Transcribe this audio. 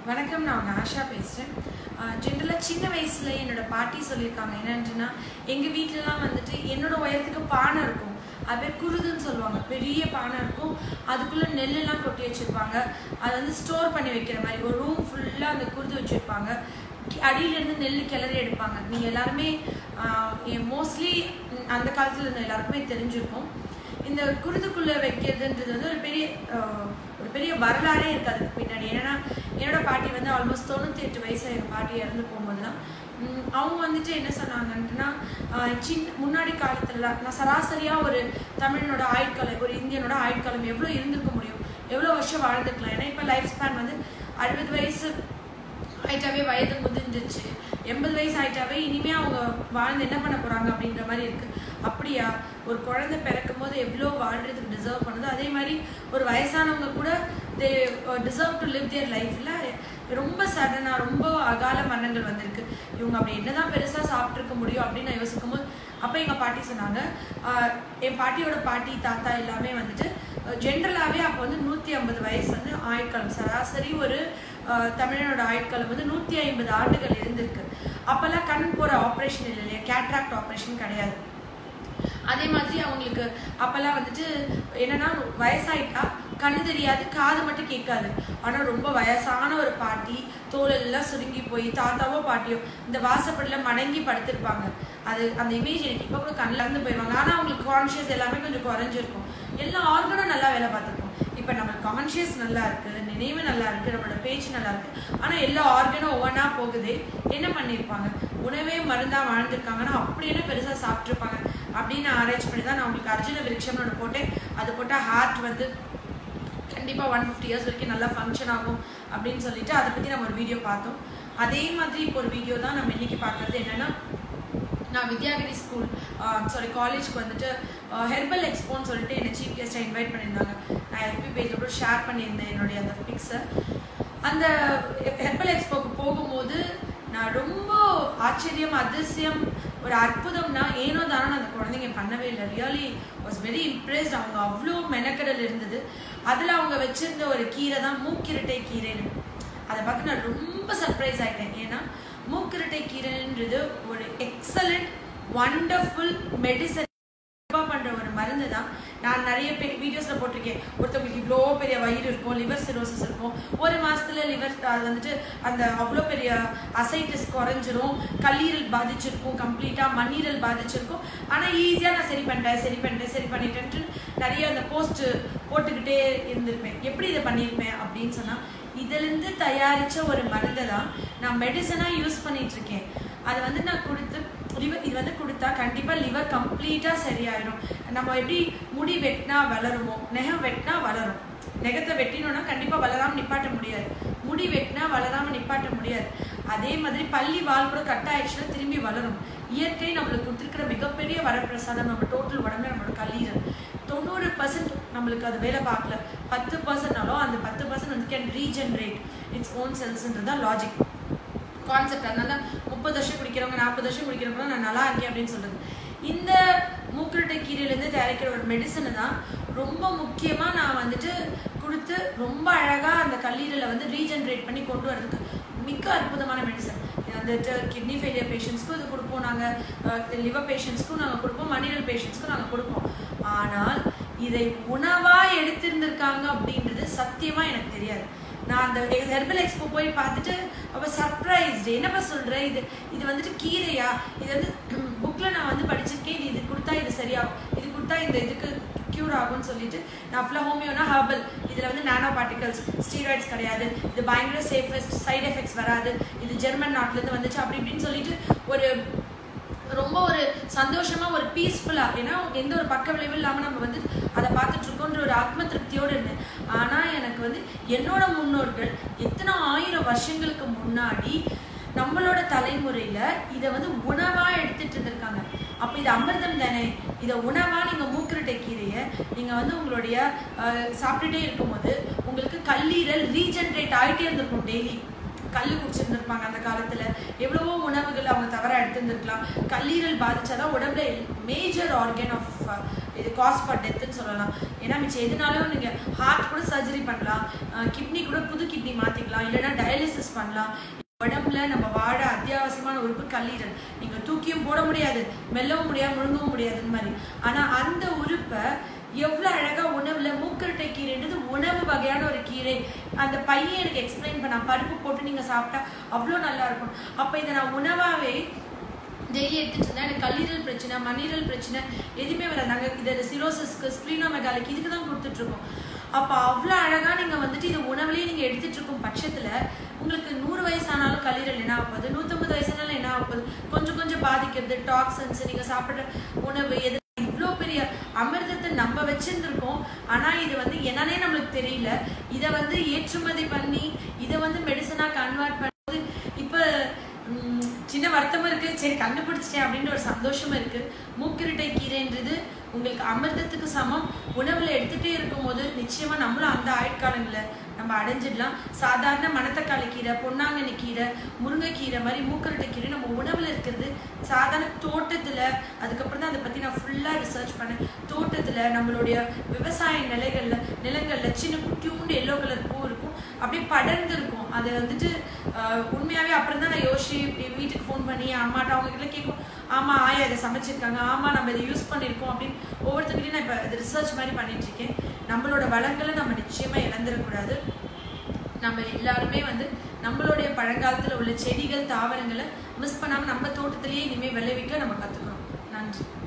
வணக்கம் நான் உங்க ஆஷா பேசுகிறேன் ஜென்ரலாக சின்ன வயசுல என்னோட பாட்டி சொல்லியிருக்காங்க என்னன்ட்டுனா எங்கள் வீட்டிலலாம் வந்துட்டு என்னோட உயரத்துக்கு பானை இருக்கும் அது பேர் குருதுன்னு சொல்லுவாங்க பெரிய பானை இருக்கும் அதுக்குள்ளே நெல்லெல்லாம் கொட்டி வச்சுருப்பாங்க அதை வந்து ஸ்டோர் பண்ணி வைக்கிற மாதிரி ஒரு ரூம் ஃபுல்லாக அந்த குருது வச்சுருப்பாங்க அடியிலேருந்து நெல் கிளறி எடுப்பாங்க நீங்கள் எல்லாருமே மோஸ்ட்லி அந்த காலத்தில் இருந்த எல்லாருக்குமே தெரிஞ்சிருக்கும் இந்த குருதுக்குள்ளே வைக்கிறதுன்றது வந்து ஒரு பெரிய ஆஹ், ஒரு பெரிய வரலாறே இருக்காது பின்னாடி என்னன்னா என்னோட பாட்டி வந்து ஆல்மோஸ்ட் தொண்ணூற்றி எட்டு வயசில் எங்கள் பாட்டி இறந்து போகும்போதுலாம் உம், அவங்க வந்துட்டு என்ன சொன்னாங்கன்னா ஆஹ், சின்ன முன்னாடி காலத்துல நான் சராசரியாக ஒரு தமிழனோட ஆயுட்காலம் ஒரு இந்தியனோட ஆயுட்காலம் எவ்வளோ இருந்திருக்க முடியும் எவ்வளோ வருஷம் வாழ்ந்துருக்கலாம் ஏன்னா இப்போ லைஃப் ஸ்பேன் வந்து அறுபது வயசு ஆயிட்டாவே வயது முதிர்ந்துச்சு எண்பது வயசு ஆயிட்டாவே இனிமே அவங்க வாழ்ந்து என்ன பண்ண போறாங்க அப்படின்ற மாதிரி இருக்கு அப்படியா ஒரு குழந்தை பிறக்கும் போது எவ்வளோ வாழ்றதுக்கு டிசர்வ் பண்ணுதோ அதே மாதிரி ஒரு வயசானவங்க கூட they deserve to live their லைஃப்ல ரொம்ப சடனா ரொம்ப அகால மரணங்கள் வந்திருக்கு இவங்க அப்படி என்னதான் பெருசா சாப்பிட்டுருக்க முடியும் அப்படின்னு நான் யோசிக்கும் போது அப்போ எங்க பாட்டி சொன்னாங்க ஆஹ் என் பாட்டியோட பாட்டி தாத்தா எல்லாமே வந்துட்டு ஜென்ரலாகவே அப்போ வந்து நூற்றி ஐம்பது வயசு வந்து ஆயுட்காலம் சராசரி ஒரு ஆஹ் தமிழனோட ஆயுட்காலம் வந்து நூற்றி ஐம்பது ஆண்டுகள் இருந்திருக்கு அப்போல்லாம் கண் போகிற ஆப்ரேஷன் இல்லை இல்லையா கேட்ராக்ட் ஆப்ரேஷன் கிடையாது அதே மாதிரி அவங்களுக்கு அப்போல்லாம் வந்துட்டு என்னன்னா வயசாயிட்டா கண்ணு தெரியாது காது மட்டும் கேட்காது ஆனால் ரொம்ப வயசான ஒரு பாட்டி தோல் எல்லாம் சுருங்கி போய் தாத்தாவோ பாட்டியோ இந்த வாசப்படியில் மடங்கி படுத்திருப்பாங்க அது அந்த இமேஜ் எனக்கு இப்போ கூட கண்ணில் இருந்து போயிடுவாங்க ஆனால் அவங்களுக்கு கான்ஷியஸ் எல்லாமே கொஞ்சம் குறைஞ்சிருக்கும் எல்லா ஆர்கனும் நல்லா வேலை பார்த்துருக்கும் இப்போ நம்ம கான்ஷியஸ் நல்லா இருக்கு நினைவு நல்லா இருக்கு நம்மளோட பேச்சு நல்லா இருக்கு ஆனால் எல்லா ஆர்கனும் ஒவ்வொன்றா போகுது என்ன பண்ணியிருப்பாங்க உணவே மருந்தா வாழ்ந்திருக்காங்கன்னா அப்படி என்ன பெருசாக சாப்பிட்ருப்பாங்க அப்படின்னு ஆராய்ச்சி பண்ணி தான் நான் உங்களுக்கு அர்ஜுன விருட்சம்னு ஒன்று போட்டேன் அது போட்டால் ஹார்ட் வந்து கண்டிப்பாக ஒன் ஃபிஃப்டி இயர்ஸ் வரைக்கும் நல்லா ஃபங்க்ஷன் ஆகும் அப்படின்னு சொல்லிட்டு அதை பற்றி நம்ம ஒரு வீடியோ பார்த்தோம் அதே மாதிரி இப்போ ஒரு வீடியோ தான் நம்ம இன்னைக்கு பார்க்குறது என்னன்னா நான் வித்யாகிரி ஸ்கூல் சாரி காலேஜ்க்கு வந்துட்டு ஹெர்பல் எக்ஸ்போன்னு சொல்லிட்டு என்னை சீஃப் கெஸ்ட்டாக இன்வைட் பண்ணியிருந்தாங்க நான் எஃபி பேஜில் கூட ஷேர் பண்ணியிருந்தேன் என்னுடைய அந்த பிக்ஸை அந்த ஹெர்பல் எக்ஸ்போக்கு போகும்போது நான் ரொம்ப ஆச்சரியம் அதிசயம் ஒரு அற்புதம்னா ஏனோ தானோ அந்த குழந்தைங்க பண்ணவே இல்லை ரியலி வாஸ் வெரி இம்ப்ரெஸ்ட் அவங்க அவ்வளோ மெனக்கடல் இருந்தது அதில் அவங்க வச்சிருந்த ஒரு கீரை தான் மூக்கிரட்டை கீரைன்னு அதை பார்த்து நான் ரொம்ப சர்ப்ரைஸ் ஆயிட்டேன் ஏன்னா மூக்கிரட்டை கீரைன்றது ஒரு எக்ஸலண்ட் வண்டர்ஃபுல் மெடிசன் பண்ற ஒரு மருந்து தான் நான் நிறைய பேர் வீடியோஸ்ல போட்டிருக்கேன் ஒருத்தவங்களுக்கு இவ்வளோ பெரிய வயிறு இருக்கும் லிவர் சிரோசிஸ் இருக்கும் ஒரு மாசத்துல லிவர் அது வந்துட்டு அந்த அவ்வளோ பெரிய அசைட்டிஸ் குறைஞ்சிரும் கல்லீரல் பாதிச்சிருக்கும் கம்ப்ளீட்டா மண்ணீரல் பாதிச்சிருக்கும் ஆனா ஈஸியா நான் சரி பண்ணிட்டேன் சரி பண்ணிட்டேன் சரி பண்ணிட்டேன்ட்டு நிறைய அந்த போஸ்ட் போட்டுக்கிட்டே இருந்திருப்பேன் எப்படி இதை பண்ணியிருப்பேன் அப்படின்னு சொன்னா இதிலிருந்து தயாரிச்ச ஒரு மருந்தை தான் நான் மெடிசனா யூஸ் பண்ணிட்டு இருக்கேன் அதை வந்து நான் கொடுத்து லிவர் இது வந்து கொடுத்தா கண்டிப்பா லிவர் கம்ப்ளீட்டா சரியாயிடும் நம்ம எப்படி முடி வெட்டினா வளருமோ நெகம் வெட்டினா வளரும் நெகத்தை வெட்டினோம்னா கண்டிப்பா வளராம நிப்பாட்ட முடியாது முடி வெட்டினா வளராம நிப்பாட்ட முடியாது அதே மாதிரி பள்ளி வால் கூட கட் ஆயிடுச்சுன்னா திரும்பி வளரும் இயற்கை நம்மளுக்கு கொடுத்துருக்கிற மிகப்பெரிய வரப்பிரசாதம் நம்ம டோட்டல் உடம்புல நம்மளோட கல்லீரல் தொண்ணூறு பர்சன்ட் நம்மளுக்கு அது வேலை பார்க்கல பத்து பர்சன்ட்னாலும் அந்த பத்து பர்சன்ட் வந்து கேன் ரீஜென்ரேட் இட்ஸ் ஓன் செல்ஸ்ன்றது தான் லாஜிக் கான்செப்ட் அதனால முப்பது வருஷம் குடிக்கிறவங்க நாற்பது வருஷம் குடிக்கிறவங்க நான் நல்லா இருக்கேன் அப்படின்னு சொல்றது இந்த மூக்குருட்டை கீரையிலேருந்து தயாரிக்கிற ஒரு மெடிசனை தான் ரொம்ப முக்கியமாக நான் வந்துட்டு கொடுத்து ரொம்ப அழகாக அந்த கல்லீரலை வந்து ரீஜென்ரேட் பண்ணி கொண்டு வரதுக்கு மிக அற்புதமான மெடிசன் வந்துட்டு கிட்னி ஃபெயிலியர் பேஷண்ட்ஸ்க்கும் இது கொடுப்போம் நாங்கள் லிவர் பேஷண்ட்ஸ்க்கும் நாங்கள் கொடுப்போம் மனிதல் பேஷண்ட்ஸ்க்கும் நாங்கள் கொடுப்போம் ஆனால் இதை உணவாக எடுத்திருந்திருக்காங்க அப்படின்றது சத்தியமாக எனக்கு தெரியாது நான் அந்த ஹெர்பல் எக்ஸ்போ போய் பார்த்துட்டு அப்போ சர்ப்ரைஸ்டு என்னப்பா சொல்கிறேன் இது இது வந்துட்டு கீரையா இது வந்து புக்கில் நான் வந்து படிச்சிருக்கேன் இது இது கொடுத்தா இது சரியாகும் இது கொடுத்தா இந்த இதுக்கு க்யூர் ஆகும்னு சொல்லிட்டு நான் ஃபுல்லாக ஹோமியோனா ஹர்பல் இதில் வந்து நானோ பார்ட்டிகல்ஸ் ஸ்டீராய்ட்ஸ் கிடையாது இது பயங்கர சேஃபஸ்ட் சைடு எஃபெக்ட்ஸ் வராது இது ஜெர்மன் நாட்டிலேருந்து வந்துச்சு அப்படி இப்படின்னு சொல்லிட்டு ஒரு ரொம்ப ஒரு சந்தோஷமா ஒரு பீஸ்ஃபுல்லா ஏன்னா எந்த ஒரு பக்க விளைவு இல்லாம நம்ம வந்து அதை பார்த்துட்டு இருக்கோன்ற ஒரு ஆத்ம திருப்தியோடு இருந்தேன் ஆனா எனக்கு வந்து என்னோட முன்னோர்கள் எத்தனை ஆயிரம் வருஷங்களுக்கு முன்னாடி நம்மளோட தலைமுறையில இதை வந்து உணவா எடுத்துட்டு இருந்திருக்காங்க அப்ப இது அமிர்தம் தானே இதை உணவா நீங்க மூக்கிரட்டை கீரையை நீங்க வந்து உங்களுடைய அஹ், சாப்பிட்டுட்டே இருக்கும்போது உங்களுக்கு கல்லீரல் ரீஜென்ரேட் ஆயிட்டே இருந்திருக்கும் டெய்லி கல் குடிச்சிருந்திருப்பாங்க அந்த காலத்துல எவ்வளவோ உணவுகள் அவங்க தவறா எடுத்திருந்திருக்கலாம் கல்லீரல் பாதிச்சாதான் உடம்புல மேஜர் ஆர்கன் ஆஃப் இது காஸ் ஃபார் டெத்துன்னு சொல்லலாம் ஏன்னா மிச்சம் எதுனாலும் நீங்கள் ஹார்ட் கூட சர்ஜரி பண்ணலாம் கிட்னி கூட புது கிட்னி மாற்றிக்கலாம் இல்லைன்னா டயாலிசிஸ் பண்ணலாம் உடம்புல நம்ம வாழ அத்தியாவசியமான உறுப்பு கல்லீரல் நீங்க தூக்கியும் போட முடியாது மெல்லவும் முடியாது முழுங்கவும் முடியாதுன்னு மாதிரி ஆனா அந்த உறுப்பை எவ்வளவு அழகா உணவுல மூக்கரட்டை கீரைன்றது உணவு வகையான ஒரு கீரை அந்த பையன் எனக்கு எக்ஸ்பிளைன் பண்ணா பருப்பு போட்டு நீங்க சாப்பிட்டா அவ்வளோ நல்லா இருக்கும் அப்ப இதை நான் உணவாவே டெய்லி எடுத்துட்டு இருந்தா எனக்கு கல்லீரல் பிரச்சனை மண்ணீரல் பிரச்சனை எதுவுமே வராது நாங்கள் இதில் சிரோசிஸ்க்கு ஸ்ப்ரீனோமெகாலிக்கு இதுக்கு தான் கொடுத்துட்டு இருக்கோம் அப்போ அவ்வளோ அழகாக நீங்கள் வந்துட்டு இது உணவுலேயே நீங்கள் எடுத்துட்டு இருக்கும் பட்சத்தில் உங்களுக்கு நூறு வயசானாலும் கல்லீரல் என்ன ஆகுது நூற்றம்பது வயசானாலும் என்ன ஆகுது கொஞ்சம் கொஞ்சம் பாதிக்கிறது டாக்ஸன்ஸ் நீங்கள் சாப்பிட்ற உணவு எது இவ்வளோ பெரிய அமிர்தத்தை நம்ம வச்சிருந்துருக்கோம் ஆனால் இது வந்து என்னன்னே நம்மளுக்கு தெரியல இதை வந்து ஏற்றுமதி பண்ணி இதை வந்து மெடிசனாக கன்வெர்ட் பண்ணி இப்போ ம், சின்ன வருத்தமும் இருக்கு சரி கண்டுபிடிச்சிட்டேன் அப்படின்ற ஒரு சந்தோஷமும் இருக்கு மூக்கிரட்டை கீரைன்றது உங்களுக்கு அமிர்தத்துக்கு சமம் உணவுல எடுத்துட்டே இருக்கும்போது நிச்சயமா நம்மளும் அந்த ஆயுட்காலங்களை நம்ம அடைஞ்சிடலாம் சாதாரண மணத்தக்காளி கீரை பொன்னாங்கண்ணி கீரை முருங்கைக்கீரை மாதிரி மூக்கரட்டை கீரை நம்ம உணவுல இருக்கிறது சாதாரண தோட்டத்துல அதுக்கப்புறம் தான் அதை பத்தி நான் ஃபுல்லா ரிசர்ச் பண்ணேன் தோட்டத்துல நம்மளுடைய விவசாய நிலைகள்ல நிலங்கள்ல சின்ன குட்டியூண்டு எல்லோ கலர் பூ இருக்கும் அப்படியே படர்ந்து இருக்கும் அது வந்துட்டு ஆஹ், உண்மையாவே அப்புறம் தான் நான் யோசிச்சு என் வீட்டுக்கு ஃபோன் பண்ணி என் அம்மாட்ட அவங்க கிட்ட கேட்கும் ஆமா ஆயா இதை சமைச்சிருக்காங்க ஆமா நம்ம இதை யூஸ் பண்ணியிருக்கோம் அப்படின்னு ஒவ்வொருத்தர்கிட்டயும் நான் இப்போ இது ரிசர்ச் மாதிரி பண்ணிட்டு இருக்கேன் நம்மளோட வளங்களை நம்ம நிச்சயமா இழந்துடக்கூடாது நம்ம எல்லாருமே வந்து நம்மளுடைய பழங்காலத்துல உள்ள செடிகள் தாவரங்களை மிஸ் பண்ணாம நம்ம தோட்டத்திலேயே இனிமேல் விளைவிக்க நம்ம கத்துக்கணும் நன்றி